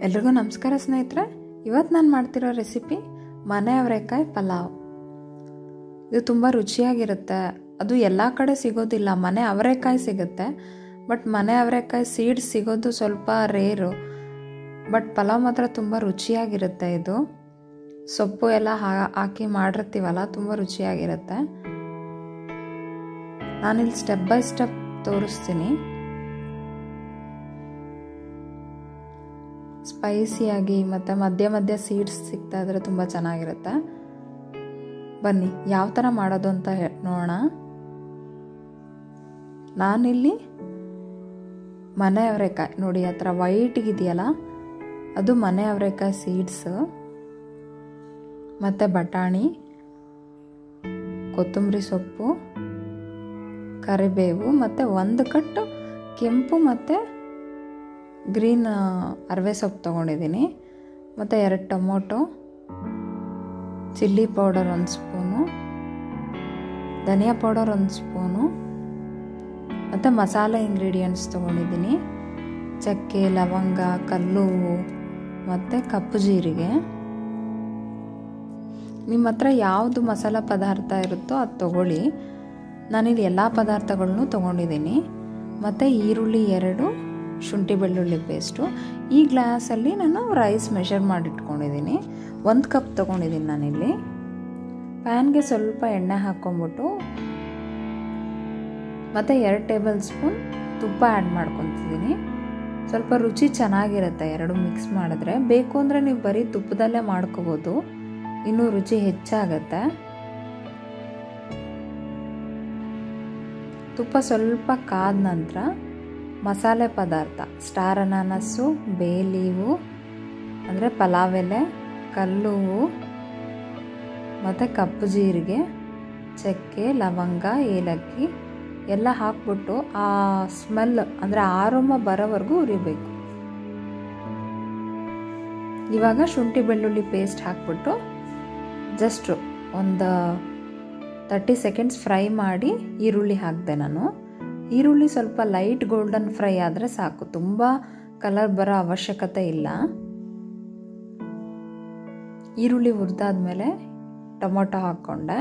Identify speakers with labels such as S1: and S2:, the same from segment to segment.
S1: ಎಲ್ರಿಗೂ ನಮಸ್ಕಾರ ಸ್ನೇಹಿತರೆ ಇವತ್ತು ನಾನು ಮಾಡ್ತಿರೋ ರೆಸಿಪಿ ಮನೆ ಅವರೆಕಾಯಿ ಪಲಾವ್ ಇದು ತುಂಬ ರುಚಿಯಾಗಿರುತ್ತೆ ಅದು ಎಲ್ಲ ಕಡೆ ಸಿಗೋದಿಲ್ಲ ಮನೆ ಅವರೆಕಾಯಿ ಸಿಗುತ್ತೆ ಬಟ್ ಮನೆ ಅವರೆಕಾಯಿ ಸೀಡ್ಸ್ ಸಿಗೋದು ಸ್ವಲ್ಪ ರೇರು ಬಟ್ ಪಲಾವ್ ಮಾತ್ರ ತುಂಬ ರುಚಿಯಾಗಿರುತ್ತೆ ಇದು ಸೊಪ್ಪು ಎಲ್ಲ ಹಾ- ಹಾಕಿ ಮಾಡಿರ್ತೀವಲ್ಲ ತುಂಬ ರುಚಿಯಾಗಿರುತ್ತೆ ನಾನಿಲ್ಲಿ ಸ್ಟೆಪ್ ಬೈ ಸ್ಟೆಪ್ ತೋರಿಸ್ತೀನಿ ಸ್ಪೈಸಿಯಾಗಿ ಮತ್ತು ಮಧ್ಯ ಮಧ್ಯ ಸೀಡ್ಸ್ ಸಿಗ್ತಾ ಇದ್ರೆ ತುಂಬ ಚೆನ್ನಾಗಿರುತ್ತೆ ಬನ್ನಿ ಯಾವ ಥರ ಮಾಡೋದು ಅಂತ ಹೇ ನೋಡೋಣ ನಾನಿಲ್ಲಿ ಮನೆ ಅವರೆಕಾಯಿ ನೋಡಿ ಆ ಥರ ವೈಟಿಗಿದೆಯಲ್ಲ ಅದು ಮನೆ ಅವರೆಕಾಯಿ ಸೀಡ್ಸು ಮತ್ತು ಬಟಾಣಿ ಕೊತ್ತಂಬರಿ ಸೊಪ್ಪು ಕರಿಬೇವು ಮತ್ತು ಒಂದು ಕಟ್ಟು ಕೆಂಪು ಮತ್ತು ಗ್ರೀನ್ ಅರವೆ ಸೊಪ್ಪು ತೊಗೊಂಡಿದ್ದೀನಿ ಮತ್ತು ಎರಡು ಟೊಮೊಟೊ ಚಿಲ್ಲಿ ಪೌಡರ್ ಒಂದು ಸ್ಪೂನು ಧನಿಯಾ ಪೌಡರ್ ಒಂದು ಸ್ಪೂನು ಮತ್ತು ಮಸಾಲೆ ಇಂಗ್ರೀಡಿಯೆಂಟ್ಸ್ ತೊಗೊಂಡಿದ್ದೀನಿ ಚಕ್ಕೆ ಲವಂಗ ಕಲ್ಲುವು ಮತ್ತು ಕಪ್ಪು ಜೀರಿಗೆ ನಿಮ್ಮ ಹತ್ರ ಯಾವುದು ಮಸಾಲ ಪದಾರ್ಥ ಇರುತ್ತೋ ಅದು ತೊಗೊಳ್ಳಿ ನಾನಿಲ್ಲಿ ಎಲ್ಲ ಪದಾರ್ಥಗಳನ್ನೂ ತೊಗೊಂಡಿದ್ದೀನಿ ಮತ್ತು ಈರುಳ್ಳಿ ಎರಡು ಶುಂಠಿ ಬೆಳ್ಳುಳ್ಳಿ ಪೇಸ್ಟು ಈ ಗ್ಲಾಸಲ್ಲಿ ನಾನು ರೈಸ್ ಮೆಷರ್ ಮಾಡಿಟ್ಕೊಂಡಿದ್ದೀನಿ ಒಂದು ಕಪ್ ತೊಗೊಂಡಿದ್ದೀನಿ ನಾನಿಲ್ಲಿ ಪ್ಯಾನ್ಗೆ ಸ್ವಲ್ಪ ಎಣ್ಣೆ ಹಾಕ್ಕೊಂಬಿಟ್ಟು ಮತ್ತು ಎರಡು ಟೇಬಲ್ ಸ್ಪೂನ್ ತುಪ್ಪ ಆ್ಯಡ್ ಮಾಡ್ಕೊತಿದ್ದೀನಿ ಸ್ವಲ್ಪ ರುಚಿ ಚೆನ್ನಾಗಿರುತ್ತೆ ಎರಡು ಮಿಕ್ಸ್ ಮಾಡಿದ್ರೆ ಬೇಕು ಅಂದರೆ ನೀವು ಬರೀ ತುಪ್ಪದಲ್ಲೇ ಮಾಡ್ಕೋಬೋದು ಇನ್ನೂ ರುಚಿ ಹೆಚ್ಚಾಗತ್ತೆ ತುಪ್ಪ ಸ್ವಲ್ಪ ಕಾದ ನಂತರ ಮಸಾಲೆ ಪದಾರ್ಥ ಸ್ಟಾರ್ ಅನಾನಸ್ಸು ಬೇಲೀವು ಅಂದರೆ ಪಲಾವ್ ಎಲೆ ಕಲ್ಲುವು ಮತ್ತು ಕಪ್ಪು ಜೀರಿಗೆ ಚಕ್ಕೆ ಲವಂಗ ಏಲಕ್ಕಿ ಎಲ್ಲ ಹಾಕ್ಬಿಟ್ಟು ಆ ಸ್ಮೆಲ್ ಅಂದರೆ ಆರೋಮ ಬರೋವರೆಗೂ ಉರಿಬೇಕು ಇವಾಗ ಶುಂಠಿ ಬೆಳ್ಳುಳ್ಳಿ ಪೇಸ್ಟ್ ಹಾಕ್ಬಿಟ್ಟು ಜಸ್ಟ್ ಒಂದು ತರ್ಟಿ ಸೆಕೆಂಡ್ಸ್ ಫ್ರೈ ಮಾಡಿ ಈರುಳ್ಳಿ ಹಾಕಿದೆ ನಾನು ಈರುಳ್ಳಿ ಸ್ವಲ್ಪ ಲೈಟ್ ಗೋಲ್ಡನ್ ಫ್ರೈ ಆದರೆ ಸಾಕು ತುಂಬ ಕಲರ್ ಬರೋ ಅವಶ್ಯಕತೆ ಇಲ್ಲ ಈರುಳ್ಳಿ ಹುರಿದಾದ್ಮೇಲೆ ಟೊಮೊಟೊ ಹಾಕ್ಕೊಂಡೆ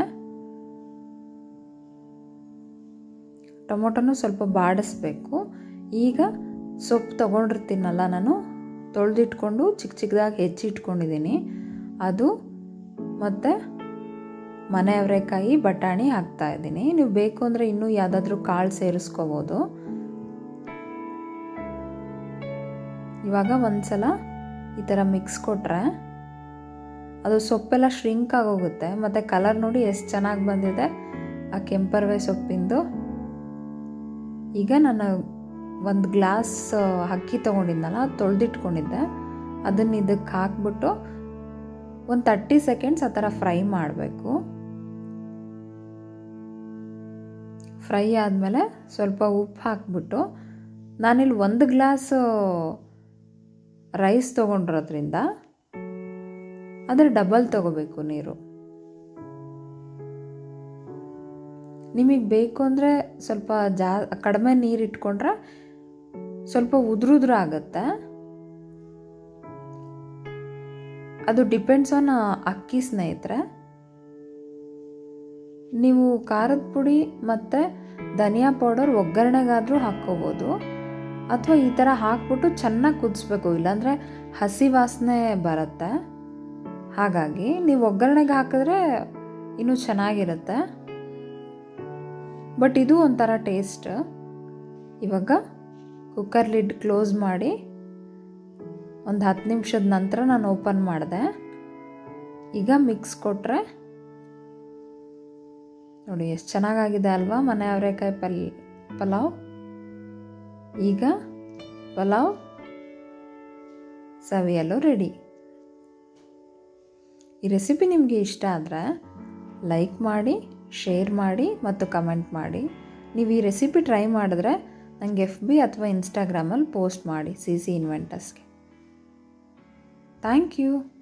S1: ಟೊಮೊಟೊನು ಸ್ವಲ್ಪ ಬಾಡಿಸ್ಬೇಕು ಈಗ ಸೊಪ್ಪು ತೊಗೊಂಡಿರ್ತೀನಲ್ಲ ನಾನು ತೊಳೆದಿಟ್ಕೊಂಡು ಚಿಕ್ಕ ಚಿಕ್ಕದಾಗಿ ಹೆಚ್ಚಿಟ್ಕೊಂಡಿದ್ದೀನಿ ಅದು ಮತ್ತು ಮನೆ ಅವರೆಕಾಯಿ ಬಟಾಣಿ ಹಾಕ್ತಾ ಇದ್ದೀನಿ ನೀವು ಬೇಕು ಅಂದರೆ ಇನ್ನೂ ಯಾವುದಾದ್ರೂ ಕಾಳು ಸೇರಿಸ್ಕೋಬೋದು ಇವಾಗ ಒಂದ್ಸಲ ಈ ಥರ ಮಿಕ್ಸ್ ಕೊಟ್ಟರೆ ಅದು ಸೊಪ್ಪೆಲ್ಲ ಶ್ರಿಂಕ್ ಆಗೋಗುತ್ತೆ ಮತ್ತು ಕಲರ್ ನೋಡಿ ಎಷ್ಟು ಚೆನ್ನಾಗಿ ಬಂದಿದೆ ಆ ಕೆಂಪರ್ವೆ ಸೊಪ್ಪಿಂದು ಈಗ ನಾನು ಒಂದು ಗ್ಲಾಸ್ ಅಕ್ಕಿ ತೊಗೊಂಡಿದ್ನಲ್ಲ ತೊಳೆದಿಟ್ಕೊಂಡಿದ್ದೆ ಅದನ್ನು ಇದಕ್ಕೆ ಹಾಕ್ಬಿಟ್ಟು ಒಂದು ತರ್ಟಿ ಸೆಕೆಂಡ್ಸ್ ಆ ಥರ ಫ್ರೈ ಮಾಡಬೇಕು ಫ್ರೈ ಆದಮೇಲೆ ಸ್ವಲ್ಪ ಉಪ್ಪು ಹಾಕ್ಬಿಟ್ಟು ನಾನಿಲ್ಲಿ ಒಂದು ಗ್ಲಾಸ್ ರೈಸ್ ತೊಗೊಂಡಿರೋದ್ರಿಂದ ಅದ್ರ ಡಬಲ್ ತೊಗೋಬೇಕು ನೀರು ನಿಮಗೆ ಬೇಕು ಅಂದರೆ ಸ್ವಲ್ಪ ಜಾ ಕಡಿಮೆ ನೀರು ಇಟ್ಕೊಂಡ್ರೆ ಸ್ವಲ್ಪ ಉದುರುದ್ರ ಆಗುತ್ತೆ ಅದು ಡಿಪೆಂಡ್ಸ್ ಆನ್ ಅಕ್ಕಿ ಸ್ನೇಹಿತರೆ ನೀವು ಖಾರದ ಪುಡಿ ಮತ್ತು ಧನಿಯಾ ಪೌಡರ್ ಒಗ್ಗರಣೆಗಾದರೂ ಹಾಕ್ಕೋಬೋದು ಅಥವಾ ಈ ಥರ ಹಾಕ್ಬಿಟ್ಟು ಚೆನ್ನಾಗಿ ಕುದಿಸ್ಬೇಕು ಇಲ್ಲಾಂದರೆ ಹಸಿ ವಾಸನೆ ಬರುತ್ತೆ ಹಾಗಾಗಿ ನೀವು ಒಗ್ಗರಣೆಗೆ ಹಾಕಿದ್ರೆ ಇನ್ನೂ ಚೆನ್ನಾಗಿರುತ್ತೆ ಬಟ್ ಇದು ಒಂಥರ ಟೇಸ್ಟ್ ಇವಾಗ ಕುಕ್ಕರ್ ಲಿಡ್ ಕ್ಲೋಸ್ ಮಾಡಿ ಒಂದು ಹತ್ತು ನಿಮಿಷದ ನಂತರ ನಾನು ಓಪನ್ ಮಾಡಿದೆ ಈಗ ಮಿಕ್ಸ್ ಕೊಟ್ಟರೆ ನೋಡಿ ಎಷ್ಟು ಚೆನ್ನಾಗಾಗಿದೆ ಅಲ್ವಾ ಮನೆ ಅವರೆಕಾಯಿ ಪಲ್ ಪಲಾವ್ ಈಗ ಪಲಾವ್ ಸವಿಯಲು ರೆಡಿ ಈ ರೆಸಿಪಿ ನಿಮಗೆ ಇಷ್ಟ ಆದರೆ ಲೈಕ್ ಮಾಡಿ ಶೇರ್ ಮಾಡಿ ಮತ್ತು ಕಮೆಂಟ್ ಮಾಡಿ ನೀವು ಈ ರೆಸಿಪಿ ಟ್ರೈ ಮಾಡಿದ್ರೆ ನನಗೆ ಎಫ್ ಬಿ ಅಥವಾ ಇನ್ಸ್ಟಾಗ್ರಾಮಲ್ಲಿ ಪೋಸ್ಟ್ ಮಾಡಿ ಸಿ ಸಿ ಇನ್ವೆಂಟರ್ಸ್ಗೆ ಥ್ಯಾಂಕ್ ಯು